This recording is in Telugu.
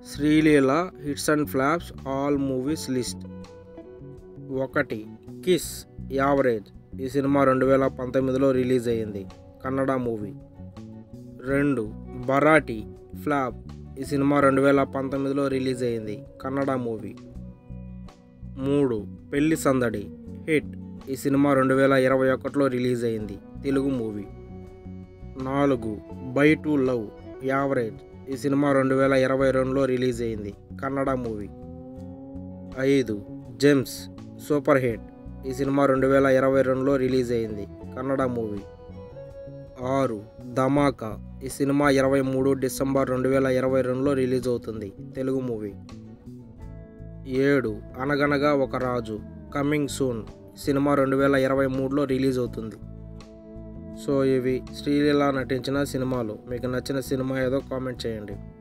Sreeleela hits and flops all movies list ఒకటి కిస్ యావరేజ్ ఈ సినిమా రెండు వేల పంతొమ్మిదిలో రిలీజ్ అయ్యింది కన్నడ మూవీ రెండు బరాటి ఫ్లాప్ ఈ సినిమా రెండు వేల పంతొమ్మిదిలో రిలీజ్ అయ్యింది కన్నడ మూవీ మూడు పెళ్లి సందడి హిట్ ఈ సినిమా రెండు వేల ఇరవై ఒకటిలో రిలీజ్ అయింది తెలుగు మూవీ నాలుగు బై టు లవ్ యావరేజ్ ఈ సినిమా రెండు వేల ఇరవై రెండులో రిలీజ్ అయింది కన్నడ మూవీ ఐదు జెమ్స్ సూపర్ హిట్ ఈ సినిమా రెండు వేల ఇరవై రెండులో రిలీజ్ అయింది కన్నడ మూవీ ఆరు ధమాకా ఈ సినిమా ఇరవై మూడు డిసెంబర్ రెండు వేల ఇరవై రెండులో రిలీజ్ అవుతుంది తెలుగు మూవీ ఏడు అనగనగా ఒక రాజు కమింగ్ సూన్ సినిమా రెండు వేల ఇరవై మూడులో రిలీజ్ అవుతుంది సో ఇవి శ్రీలీల నటించిన సినిమాలు మీకు నచ్చిన సినిమా ఏదో కామెంట్ చేయండి